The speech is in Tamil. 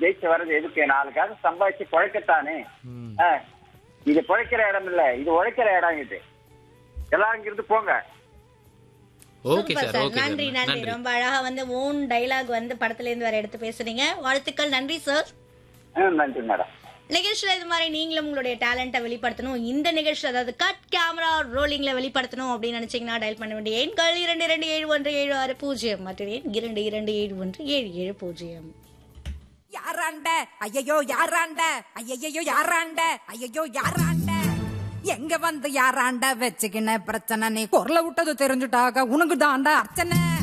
ஜெயிச்சு வர்றது எதுக்கு நாலு காசு சம்பாதிச்சு பழைக்கத்தானே ம். ஆ, இது பழைக்கிற இடம் இல்ல இது உழைக்கிற இடம் இது எல்லாரும் இங்கிருந்து போங்க okay super sir sir okay நன்றி சார் நன்றி நன்றி ரொம்ப அழகா வந்து ஓன் டைலாக் வந்து படத்துல இருந்து வேற எடுத்து பேசுறீங்க வாழ்த்துக்கள் நன்றி சார் ஆ, நன்றி மேடம் நிகழ்ச்சியில இது மாதிரி நீங்களும் உங்களுடைய டேலண்ட்டை வெளிப்படுத்தணும் இந்த நிகழ்ச்சி அதாவது கட் கேமரா ரோலிங்ல வெளிப்படுத்தணும் அப்படின்னு நினைச்சீங்கன்னா டயல் பண்ண வேண்டிய எண்கள் இரண்டு இரண்டு ஏழு ஒன்று ஏழு ஆறு பூஜ்ஜியம் மற்றும் எண் இரண்டு இரண்டு ஏழு ஒன்று ஏழு ஏழு பூஜ்ஜியம் யாராண்ட ஐயையோ யாராண்ட ஐயையோ யாராண்ட ஐயையோ யாராண்ட எங்க வந்து யாராண்ட வச்சுக்கின பிரச்சனை நீ குரல விட்டது தெரிஞ்சுட்டாக உனக்கு தாண்டா அர்ச்சனை